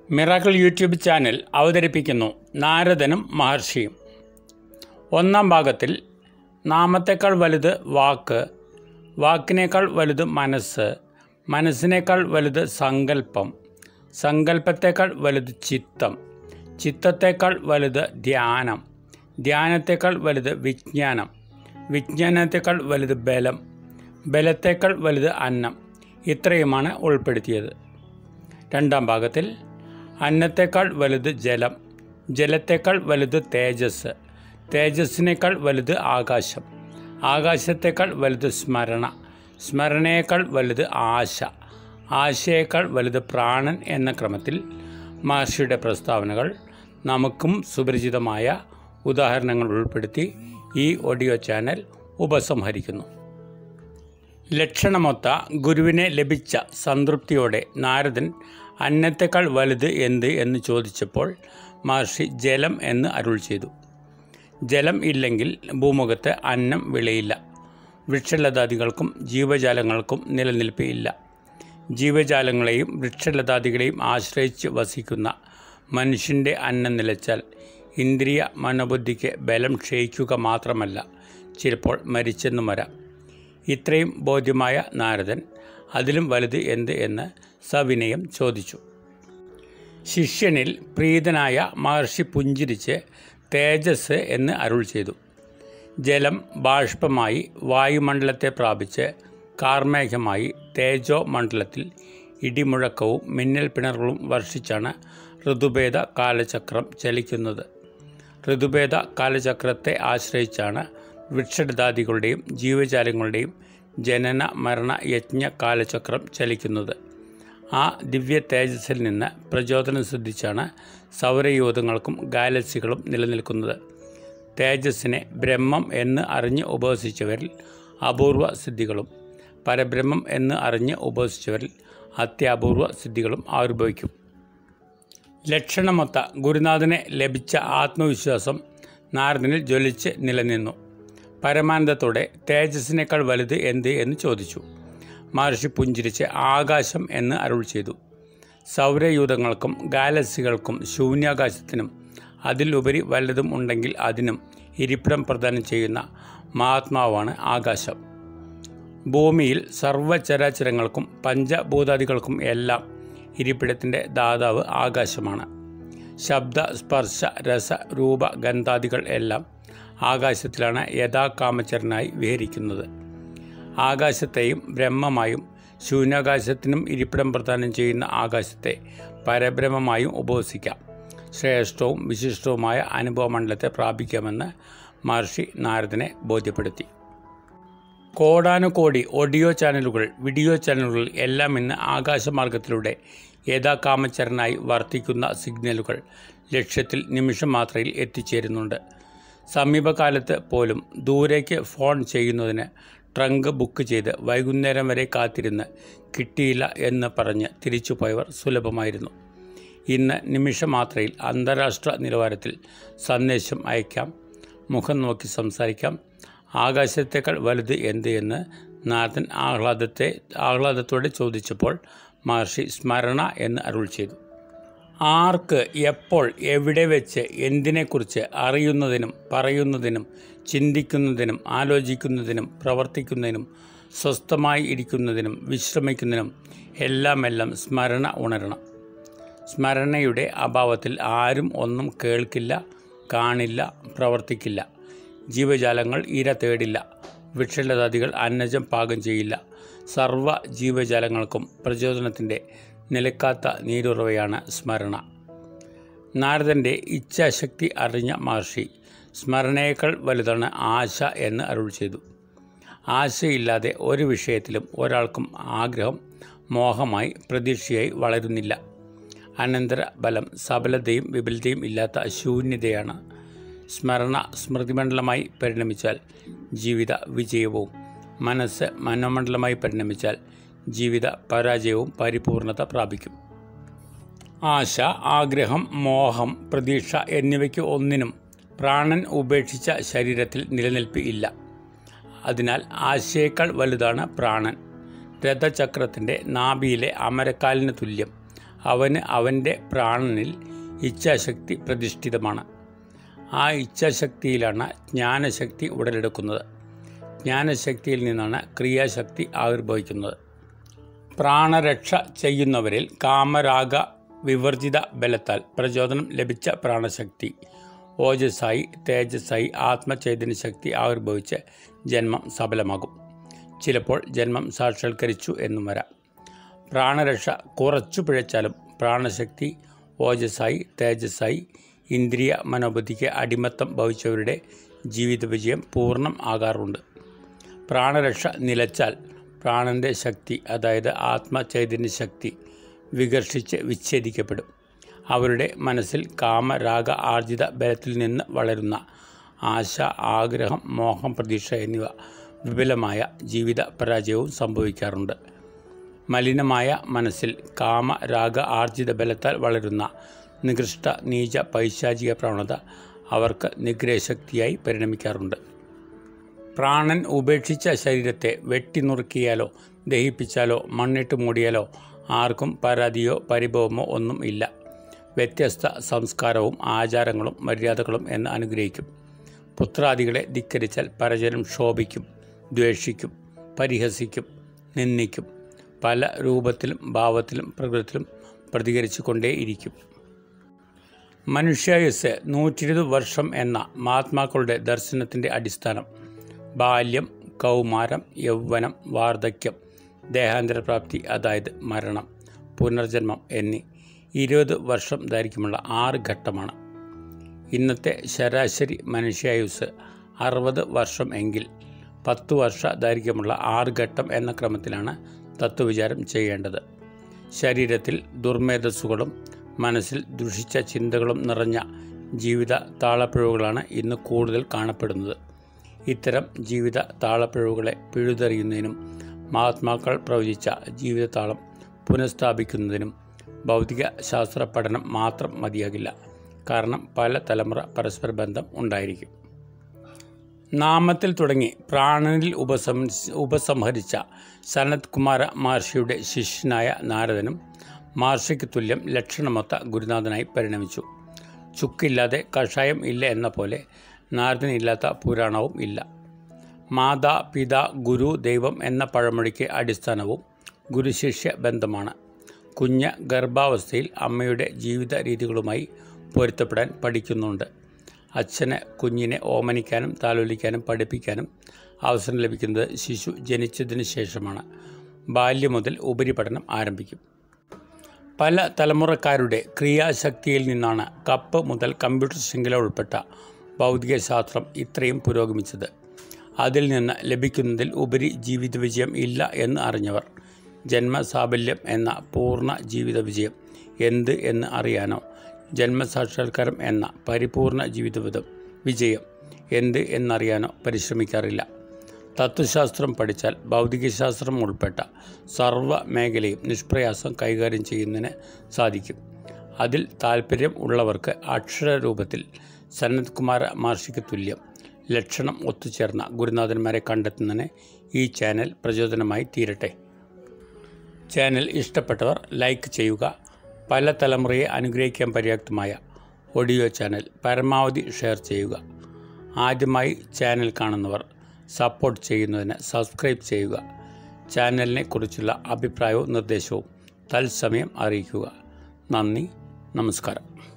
miracle YouTube channel അവതരിപ്പിക്കുന്നു നാരദനും മഹർഷിയും ഒന്നാം ഭാഗത്തിൽ നാമത്തേക്കാൾ വലുത് വാക്ക് വാക്കിനേക്കാൾ വലുത് മനസ്സ് മനസ്സിനേക്കാൾ വലുത് സങ്കല്പം സങ്കല്പത്തേക്കാൾ വലുത് ചിത്തം ചിത്തത്തേക്കാൾ വലുത് ധ്യാനം ധ്യാനത്തേക്കാൾ വലുത് വിജ്ഞാനം വിജ്ഞാനത്തേക്കാൾ വലുത് ബലം ബലത്തേക്കാൾ വലുത് അന്നം ഇത്രയുമാണ് ഉൾപ്പെടുത്തിയത് രണ്ടാം ഭാഗത്തിൽ അന്നത്തേക്കാൾ വലുത് ജലം ജലത്തേക്കാൾ വലുത് തേജസ് തേജസ്സിനേക്കാൾ വലുത് ആകാശം ആകാശത്തേക്കാൾ വലുത് സ്മരണ സ്മരണയേക്കാൾ വലുത് ആശ ആശയേക്കാൾ വലുത് പ്രാണൻ എന്ന ക്രമത്തിൽ മഹർഷിയുടെ പ്രസ്താവനകൾ നമുക്കും സുപരിചിതമായ ഉദാഹരണങ്ങൾ ഉൾപ്പെടുത്തി ഈ ഓഡിയോ ചാനൽ ഉപസംഹരിക്കുന്നു ലക്ഷണമൊത്ത ഗുരുവിനെ ലഭിച്ച സംതൃപ്തിയോടെ നാരദൻ അന്നത്തേക്കാൾ വലുത് എന്ത് എന്ന് ചോദിച്ചപ്പോൾ മഹർഷി ജലം എന്ന് അരുൾ ചെയ്തു ജലം ഇല്ലെങ്കിൽ ഭൂമുഖത്ത് അന്നം വിളയില്ല വൃക്ഷലതാദികൾക്കും ജീവജാലങ്ങൾക്കും നിലനിൽപ്പ് ഇല്ല ജീവജാലങ്ങളെയും വൃക്ഷലതാദികളെയും ആശ്രയിച്ച് വസിക്കുന്ന മനുഷ്യൻ്റെ അന്നം നിലച്ചാൽ ഇന്ദ്രിയ മനോബുദ്ധിക്ക് ബലം ക്ഷയിക്കുക മാത്രമല്ല ചിലപ്പോൾ മരിച്ചെന്നും വരാം ഇത്രയും ബോധ്യമായ നാരദൻ അതിലും വലുത് എന്ത് എന്ന് സവിനയം ചോദിച്ചു ശിഷ്യനിൽ പ്രീതനായ മഹർഷി പുഞ്ചിരിച്ച് തേജസ് എന്ന് അരുൾ ചെയ്തു ജലം ബാഷ്പമായി വായുമണ്ഡലത്തെ പ്രാപിച്ച് കാർമേഘമായി തേജോ മണ്ഡലത്തിൽ ഇടിമുഴക്കവും മിന്നൽ പിണറുകളും വർഷിച്ചാണ് ഋതുഭേദ കാലചക്രം ചലിക്കുന്നത് ഋതുഭേദ കാലചക്രത്തെ ആശ്രയിച്ചാണ് വൃക്ഷലതാദികളുടെയും ജീവജാലങ്ങളുടെയും ജനന മരണ യജ്ഞ കാലചക്രം ചലിക്കുന്നത് ആ ദിവ്യ തേജസ്സിൽ നിന്ന് പ്രചോദനം സിദ്ധിച്ചാണ് സൗരയൂഥങ്ങൾക്കും ഗാലക്സികളും നിലനിൽക്കുന്നത് തേജസ്സിനെ ബ്രഹ്മം എന്ന് അറിഞ്ഞ് ഉപവസിച്ചവരിൽ അപൂർവ സിദ്ധികളും പരബ്രഹ്മം എന്ന് അറിഞ്ഞ് ഉപവസിച്ചവരിൽ അത്യപൂർവ സിദ്ധികളും ആവിർഭവിക്കും ലക്ഷണമൊത്ത ഗുരുനാഥനെ ലഭിച്ച ആത്മവിശ്വാസം നാരദനിൽ ജ്വലിച്ച് നിലനിന്നു പരമാനന്ദത്തോടെ തേജസ്സിനേക്കാൾ വലുത് എന്ത് എന്ന് ചോദിച്ചു മഹർഷി പുഞ്ചിരിച്ച് ആകാശം എന്ന് അരുൾ ചെയ്തു സൗരയൂഥങ്ങൾക്കും ഗാലക്സികൾക്കും ശൂന്യാകാശത്തിനും അതിലുപരി വല്ലതും ഉണ്ടെങ്കിൽ അതിനും ഇരിപ്പിടം പ്രദാനം ചെയ്യുന്ന മഹാത്മാവാണ് ആകാശം ഭൂമിയിൽ സർവ്വചരാചരങ്ങൾക്കും പഞ്ചഭൂതാദികൾക്കും എല്ലാം ഇരിപ്പിടത്തിൻ്റെ ദാതാവ് ആകാശമാണ് ശബ്ദ സ്പർശ രസ രൂപ ഗന്ധാദികൾ എല്ലാം ആകാശത്തിലാണ് യഥാകാമചരനായി വിഹരിക്കുന്നത് ആകാശത്തെയും ബ്രഹ്മമായും ശൂന്യാകാശത്തിനും ഇരിപ്പിടം പ്രദാനം ചെയ്യുന്ന ആകാശത്തെ പരബ്രഹ്മമായും ഉപവസിക്കാം ശ്രേഷ്ഠവും വിശിഷ്ടവുമായ അനുഭവമണ്ഡലത്തെ പ്രാപിക്കാമെന്ന് മഹർഷി നാരദനെ ബോധ്യപ്പെടുത്തി കോടാനുകോടി ഓഡിയോ ചാനലുകൾ വീഡിയോ ചാനലുകൾ എല്ലാം ഇന്ന് ആകാശമാർഗത്തിലൂടെ യഥാകാമചരനായി വർത്തിക്കുന്ന സിഗ്നലുകൾ ലക്ഷ്യത്തിൽ നിമിഷം മാത്രയിൽ എത്തിച്ചേരുന്നുണ്ട് സമീപകാലത്ത് പോലും ദൂരേക്ക് ഫോൺ ചെയ്യുന്നതിന് ട്രങ്ക് ബുക്ക് ചെയ്ത് വൈകുന്നേരം വരെ കാത്തിരുന്ന് കിട്ടിയില്ല എന്ന് പറഞ്ഞ് തിരിച്ചുപോയവർ സുലഭമായിരുന്നു ഇന്ന് നിമിഷമാത്രയിൽ അന്താരാഷ്ട്ര നിലവാരത്തിൽ സന്ദേശം അയക്കാം മുഖം നോക്കി സംസാരിക്കാം ആകാശത്തേക്കാൾ വലുത് എന്ത് എന്ന് നാരദൻ ആഹ്ലാദത്തെ ആഹ്ലാദത്തോടെ ചോദിച്ചപ്പോൾ മഹർഷി സ്മരണ എന്ന് അരുൾ ചെയ്തു ആർക്ക് എപ്പോൾ എവിടെ വെച്ച് എന്തിനെക്കുറിച്ച് അറിയുന്നതിനും പറയുന്നതിനും ചിന്തിക്കുന്നതിനും ആലോചിക്കുന്നതിനും പ്രവർത്തിക്കുന്നതിനും സ്വസ്ഥമായി ഇരിക്കുന്നതിനും വിശ്രമിക്കുന്നതിനും എല്ലാമെല്ലാം സ്മരണ ഉണരണം സ്മരണയുടെ അഭാവത്തിൽ ആരും ഒന്നും കേൾക്കില്ല കാണില്ല പ്രവർത്തിക്കില്ല ജീവജാലങ്ങൾ ഇര തേടില്ല വൃക്ഷലതാദികൾ അന്നജം പാകം ചെയ്യില്ല സർവ ജീവജാലങ്ങൾക്കും പ്രചോദനത്തിൻ്റെ നിലക്കാത്ത നീരുറവയാണ് സ്മരണ നാരദൻ്റെ ഇച്ഛാശക്തി അറിഞ്ഞ മഹർഷി സ്മരണയേക്കാൾ വലുതാണ് ആശ എന്ന് അരുൾ ചെയ്തു ആശയില്ലാതെ ഒരു വിഷയത്തിലും ഒരാൾക്കും ആഗ്രഹം മോഹമായി പ്രതീക്ഷയായി വളരുന്നില്ല അനന്തര ബലം സബലതയും വിപുലതയും ഇല്ലാത്ത ശൂന്യതയാണ് സ്മരണ സ്മൃതിമണ്ഡലമായി പരിണമിച്ചാൽ ജീവിത വിജയവും മനസ്സ് മനോമണ്ഡലമായി പരിണമിച്ചാൽ ജീവിത പരാജയവും പരിപൂർണത പ്രാപിക്കും ആശ ആഗ്രഹം മോഹം പ്രതീക്ഷ എന്നിവയ്ക്ക് ഒന്നിനും പ്രാണൻ ഉപേക്ഷിച്ച ശരീരത്തിൽ നിലനിൽപ്പ് ഇല്ല അതിനാൽ ആശയേക്കാൾ വലുതാണ് പ്രാണൻ രഥചക്രത്തിൻ്റെ നാഭിയിലെ അമരക്കാലിന് തുല്യം അവന് അവൻ്റെ പ്രാണനിൽ ഇച്ഛാശക്തി പ്രതിഷ്ഠിതമാണ് ആ ഇച്ഛാശക്തിയിലാണ് ജ്ഞാനശക്തി ഉടലെടുക്കുന്നത് ജ്ഞാനശക്തിയിൽ നിന്നാണ് ക്രിയാശക്തി ആവിർഭവിക്കുന്നത് പ്രാണരക്ഷ ചെയ്യുന്നവരിൽ കാമരാഗ വിവർജിത ബലത്താൽ പ്രചോദനം ലഭിച്ച പ്രാണശക്തി ഓജസ്സായി തേജസ്സായി ആത്മചൈതന്യ ശക്തി ആവിർഭവിച്ച് ജന്മം സഫലമാകും ചിലപ്പോൾ ജന്മം സാക്ഷാത്കരിച്ചു എന്നും വരാം പ്രാണരക്ഷ കുറച്ചു പിഴച്ചാലും പ്രാണശക്തി ഓജസ്സായി തേജസ്സായി ഇന്ദ്രിയ മനോബുദ്ധിക്ക് അടിമത്തം ഭവിച്ചവരുടെ ജീവിത വിജയം പൂർണ്ണം ആകാറുണ്ട് പ്രാണരക്ഷ നിലച്ചാൽ പ്രാണന്റെ ശക്തി അതായത് ആത്മചൈതന്യ ശക്തി വികർഷിച്ച് വിച്ഛേദിക്കപ്പെടും അവരുടെ മനസ്സിൽ കാമരാഗ ആർജിത ബലത്തിൽ നിന്ന് വളരുന്ന ആശ ആഗ്രഹം മോഹം പ്രതീക്ഷ എന്നിവ വിപുലമായ ജീവിത പരാജയവും സംഭവിക്കാറുണ്ട് മലിനമായ മനസ്സിൽ കാമരാഗ ആർജിത ബലത്താൽ വളരുന്ന നികൃഷ്ട നീച പൈശാചിക പ്രവണത അവർക്ക് നിഗ്രഹശക്തിയായി പരിണമിക്കാറുണ്ട് പ്രാണൻ ഉപേക്ഷിച്ച ശരീരത്തെ വെട്ടിനുറുക്കിയാലോ ദഹിപ്പിച്ചാലോ മണ്ണിട്ട് മൂടിയാലോ ആർക്കും പരാതിയോ പരിഭവമോ ഒന്നും ഇല്ല വ്യത്യസ്ത സംസ്കാരവും ആചാരങ്ങളും മര്യാദകളും എന്ന് അനുഗ്രഹിക്കും പുത്രാദികളെ ധിക്കരിച്ചാൽ പരജനം ക്ഷോഭിക്കും ദ്വേഷിക്കും പരിഹസിക്കും നിന്ദിക്കും പല രൂപത്തിലും ഭാവത്തിലും പ്രകൃതത്തിലും പ്രതികരിച്ചു കൊണ്ടേയിരിക്കും മനുഷ്യായുസ് നൂറ്റിരുപത് വർഷം എന്ന മഹാത്മാക്കളുടെ ദർശനത്തിൻ്റെ അടിസ്ഥാനം ബാല്യം കൗമാരം യൗവനം വാർദ്ധക്യം ദേഹാന്തരപ്രാപ്തി അതായത് മരണം പുനർജന്മം എന്നീ ഇരുപത് വർഷം ദൈർഘ്യമുള്ള ആറ് ഘട്ടമാണ് ഇന്നത്തെ ശരാശരി മനുഷ്യായുസ് അറുപത് വർഷം എങ്കിൽ പത്തു വർഷ ദൈർഘ്യമുള്ള ആറ് ഘട്ടം എന്ന ക്രമത്തിലാണ് തത്വവിചാരം ചെയ്യേണ്ടത് ശരീരത്തിൽ ദുർമേധസ്സുകളും മനസ്സിൽ ദുഷിച്ച ചിന്തകളും നിറഞ്ഞ ജീവിത താളപ്പിഴവുകളാണ് ഇന്ന് കൂടുതൽ കാണപ്പെടുന്നത് ഇത്തരം ജീവിത താളപ്പിഴവുകളെ പിഴുതെറിയുന്നതിനും മഹാത്മാക്കൾ പ്രവചിച്ച ജീവിതതാളം പുനഃസ്ഥാപിക്കുന്നതിനും ഭൗതിക ശാസ്ത്ര പഠനം മാത്രം മതിയാകില്ല കാരണം പല തലമുറ പരസ്പര ബന്ധം ഉണ്ടായിരിക്കും നാമത്തിൽ തുടങ്ങി പ്രാണനിൽ ഉപസം ഉപസംഹരിച്ച സനത് കുമാര മഹർഷിയുടെ ശിഷ്യനായ നാരദനും മഹർഷിക്ക് തുല്യം ലക്ഷണമൊത്ത ഗുരുനാഥനായി പരിണമിച്ചു ചുക്കില്ലാതെ കഷായം ഇല്ല എന്ന പോലെ നാരദനില്ലാത്ത പുരാണവും ഇല്ല മാതാ പിത ഗുരു ദൈവം എന്ന പഴമൊഴിക്ക് അടിസ്ഥാനവും ഗുരുശിഷ്യ ബന്ധമാണ് കുഞ്ഞ് ഗർഭാവസ്ഥയിൽ അമ്മയുടെ ജീവിത രീതികളുമായി പൊരുത്തപ്പെടാൻ പഠിക്കുന്നുണ്ട് അച്ഛന് കുഞ്ഞിനെ ഓമനിക്കാനും താലോലിക്കാനും പഠിപ്പിക്കാനും അവസരം ലഭിക്കുന്നത് ശിശു ജനിച്ചതിന് ശേഷമാണ് ബാല്യം മുതൽ ഉപരിപഠനം ആരംഭിക്കും പല തലമുറക്കാരുടെ ക്രിയാശക്തിയിൽ നിന്നാണ് കപ്പ് മുതൽ കമ്പ്യൂട്ടർ ശൃംഖല ഉൾപ്പെട്ട ഭൗതികശാസ്ത്രം ഇത്രയും പുരോഗമിച്ചത് അതിൽ നിന്ന് ലഭിക്കുന്നതിൽ ഉപരി ജീവിത വിജയം ഇല്ല എന്ന് അറിഞ്ഞവർ ജന്മസാഫല്യം എന്ന പൂർണ്ണ ജീവിത വിജയം എന്ത് എന്ന് അറിയാനോ ജന്മസാക്ഷാത്കാരം എന്ന പരിപൂർണ ജീവിതവിധം വിജയം എന്ത് എന്നറിയാനോ പരിശ്രമിക്കാറില്ല തത്വശാസ്ത്രം പഠിച്ചാൽ ഭൗതികശാസ്ത്രം ഉൾപ്പെട്ട സർവ്വ മേഖലയും നിഷ്പ്രയാസം കൈകാര്യം ചെയ്യുന്നതിന് സാധിക്കും അതിൽ താല്പര്യം ഉള്ളവർക്ക് അക്ഷരരൂപത്തിൽ സനത് കുമാര മഹർഷിക്ക് തുല്യം ലക്ഷണം ഒത്തുചേർന്ന ഗുരുനാഥന്മാരെ കണ്ടെത്തുന്നതിന് ഈ ചാനൽ പ്രചോദനമായി തീരട്ടെ ചാനൽ ഇഷ്ടപ്പെട്ടവർ ലൈക്ക് ചെയ്യുക പല തലമുറയെ അനുഗ്രഹിക്കാൻ പര്യാപ്തമായ ഓഡിയോ ചാനൽ പരമാവധി ഷെയർ ചെയ്യുക ആദ്യമായി ചാനൽ കാണുന്നവർ സപ്പോർട്ട് ചെയ്യുന്നതിന് സബ്സ്ക്രൈബ് ചെയ്യുക ചാനലിനെ കുറിച്ചുള്ള അഭിപ്രായവും നിർദ്ദേശവും തത്സമയം അറിയിക്കുക നന്ദി നമസ്കാരം